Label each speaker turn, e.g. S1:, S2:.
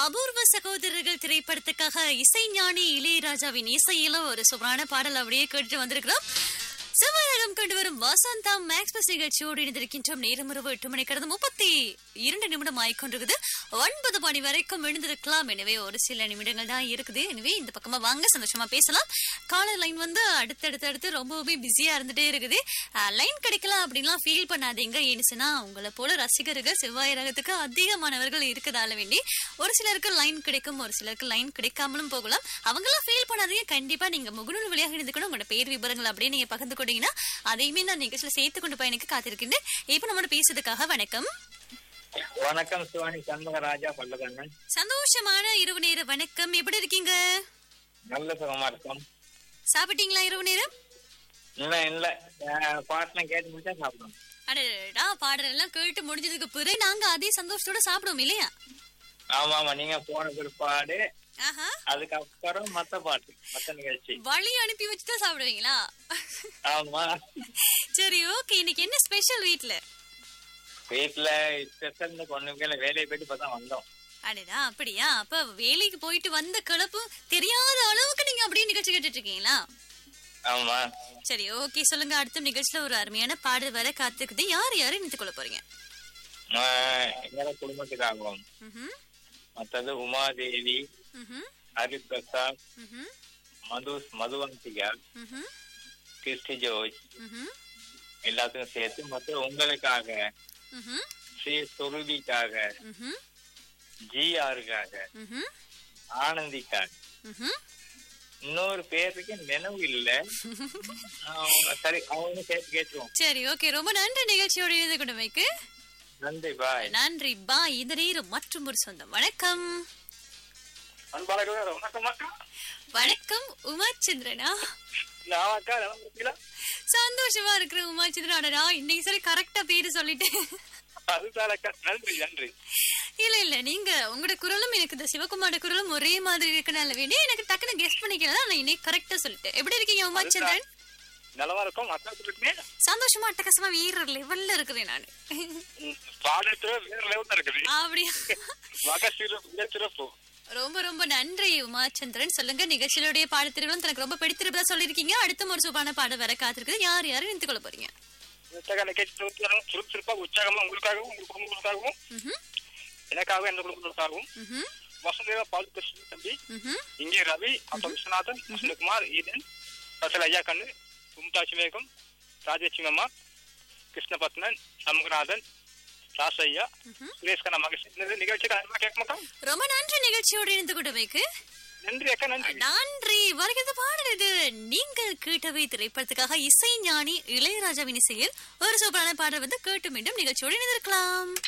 S1: அபூர்வ சகோதரர்கள் திரைப்படத்துக்காக இசைஞானி இளையராஜாவின் இசையில ஒரு சூப்பரான பாடல் அப்படியே கேட்டுட்டு வந்திருக்கிறோம் செவ்வாயகம் கொண்டு வரும் வசந்தா மேக்ஸ்பிரஸ் நிகழ்ச்சியோடு இணைந்திருக்கின்றோம் நேரம் இரவு எட்டு மணி கடந்து முப்பத்தி இரண்டு நிமிடம் ஆயிக்கொண்டிருக்குது ஒன்பது மணி வரைக்கும் எழுந்திருக்கலாம் எனவே ஒரு சில நிமிடங்கள் தான் இருக்குது எனவே இந்த பக்கமா வாங்க சந்தோஷமா பேசலாம் காலர் லைன் வந்து அடுத்தடுத்து அடுத்து ரொம்பவே பிஸியா இருந்துட்டே இருக்குது லைன் கிடைக்கல அப்படின்லாம் ஃபீல் பண்ணாதீங்க ஏன்னு உங்களை போல ரசிகர்கள் செவ்வாய் ரகத்துக்கு அதிகமானவர்கள் இருக்கதால வேண்டி ஒரு சிலருக்கு லைன் கிடைக்கும் ஒரு சிலருக்கு லைன் கிடைக்காமலும் போகலாம் அவங்களாம் ஃபீல் பண்ணாதீங்க கண்டிப்பா நீங்க முகநூல் வழியாக இருந்துக்கணும் உங்களோட பேர் விவரங்கள் அப்படியே நீங்க பகிர்ந்து கொண்டீங்கன்னா அதையுமே நான் நிகழ்ச்சியில சேர்த்து கொண்டு பயணிக்க காத்திருக்கின்றேன் இப்ப நம்மளோட பேசுறதுக்காக வணக்கம்
S2: வணக்கம் சிவானி சண்முகராஜா பல்லகண்ணன்
S1: சந்தோஷமான இரவு நேர வணக்கம் எப்படி இருக்கீங்க
S2: நல்ல சுகமா இருக்கும்
S1: சாப்பிட்டீங்களா இரவு நேரம்
S2: இல்ல இல்ல அஹ், பாட்டுலாம் கேட்டு முடிச்சா சாப்பிடணும்
S1: அடடா பாடல் எல்லாம் கேட்டு முடிஞ்சதுக்கு பிறகு நாங்க அதே சந்தோஷத்தோட சாப்பிடுவோம் இல்லையா
S2: ஆமா ஆமா நீங்க போன பிற்பாடு
S1: ஆஹா
S2: அதுக்கப்புறம் மத்த பாட்டு மத்த நிகழ்ச்சி
S1: வழி அனுப்பி வச்சுதான் சாப்பிடுவீங்களா
S2: ஆமா
S1: சரி ஓகே இன்னைக்கு என்ன ஸ்பெஷல் வீட்ல
S2: வீட்டுல ஸ்பெஷல் ஒண்ணுமே வேலையை போயிட்டு இப்பதான் வந்தோம்
S1: அடடா அப்படியா அப்ப வேலைக்கு போயிட்டு வந்த கிளப்பு தெரியாத அளவுக்கு நீங்க அப்படியே நிகழ்ச்சி கேட்டுட்டு இருக்கீங்களா
S2: ஆமா
S1: சரி ஓகே சொல்லுங்க அடுத்த நிகழ்ச்சியில ஒரு அருமையான பாடல் வர காத்துக்குது யார் யாரு நினைத்து கொள்ள போறீங்க
S2: அஹ், எங்களோட குடும்பத்துக்காகவும்
S1: ம்ஹும்,
S2: மத்தது உமாதேவி
S1: ம்ஹும்,
S2: ஹரிபிரசாத்
S1: ம்ஹும்,
S2: மது மதுவந்திகா
S1: ம்ஹும்,
S2: கிறிஸ்டி ஜோர்ஜ்
S1: ம்ஹும்,
S2: எல்லாத்துக்கும் சேர்த்து மற்ற உங்களுக்காக
S1: ம்ஹும்,
S2: ஸ்ரீ சுருபிக்காக
S1: ம்ஹும்,
S2: ஜிஆருக்காக
S1: ம்ஹும்,
S2: ஆனந்திக்காக
S1: ம்ஹும்.
S2: இன்னொரு பேருக்கு நினைவு இல்ல அவங்க சரி அவங்க சேர்த்து கேட்டுருவோம்
S1: சரி ஓகே ரொம்ப நன்றி நிகழ்ச்சியோட இணைந்து கொண்டமைக்கு
S2: நன்றி பாய்
S1: நன்றி பா இந்த நேரம் மற்றும் ஒரு சொந்தம் வணக்கம்
S2: அன்பாளர்கள் வணக்கம் அக்கா
S1: வணக்கம் உமாச்சந்திரனா
S2: நான் அக்கா நல்லா இருக்கீங்களா
S1: சந்தோஷமா இருக்கிற உமாச்சந்திரன் அடடா இன்னைக்கு சரி கரெக்டா பேரு சொல்லிட்டேன்
S2: அதுதான் அக்கா நன்றி நன்றி
S1: இல்ல இல்ல நீங்க உங்களோட குரலும் எனக்கு இந்த சிவகுமாரோட குரலும் ஒரே மாதிரி இருக்கனால வேண்டி எனக்கு டக்குன்னு கெஸ்ட் பண்ணிக்கலாம் நான் இன்னைக்கு கரெக்டா சொல்லிட்டேன் எப்படி இருக்கீங்க உமாச்சந்திரன்
S2: நலமா இருக்கும் அக்கா இருக்குமே
S1: சந்தோஷமா அட்டகாசமா வீர லெவல்ல இருக்கிறேன் நானு
S2: பாடத்துல வேற லெவல் இருக்குது
S1: அப்படியா
S2: மக சிறப்பு சிறப்பு
S1: ரொம்ப ரொம்ப நன்றி உமாச்சந்திரன் சொல்லுங்க நிகழ்ச்சியிலுடைய பாடத்திருவிழம் தனக்கு ரொம்ப பிடித்திருப்பதா சொல்லிருக்கீங்க அடுத்த ஒரு சூப்பான பாடம் வர காத்திருக்குது யார் யாரும் நினைத்து கொள்ள போறீங்க
S2: சுறுசுறுப்பா உற்சாகமா உங்களுக்காகவும் உங்க குடும்பங்களுக்காகவும்
S1: ம்ஹும்,
S2: எனக்காகவும் எந்த குடும்பங்களுக்காகவும்
S1: ம்ஹும்,
S2: வசுதேவா பால் கிருஷ்ண தம்பி
S1: ம்ஹும்,
S2: இங்கே ரவி அப்ப விஸ்வநாதன் விஷ்ணுகுமார் ஈதன் பசல் ஐயா கண்ணு மும்தாஜ் மேகம் ராஜேஷ்மி அம்மா கிருஷ்ணபத்மன் சண்முகநாதன் ராசையா
S1: ம்ஹும்.
S2: சுரேஷ் கண்ணா மகேஷ் இந்த நிகழ்ச்சிக்கு அதிகமாக கேட்க மாட்டோம்
S1: ரொம்ப நன்றி நிகழ்ச்சியோடு இணைந்து கொண்டமைக்கு
S2: நன்றி அக்கா நன்றி
S1: நன்றி வருகிறது பாடல் இது நீங்கள் கேட்டவை திரைப்படத்துக்காக இசை ஞானி இளையராஜாவின் இசையில் ஒரு சூப்பரான பாடல் வந்து கேட்டு மீண்டும் நிகழ்ச்சியோடு இணைந்திருக்கலாம்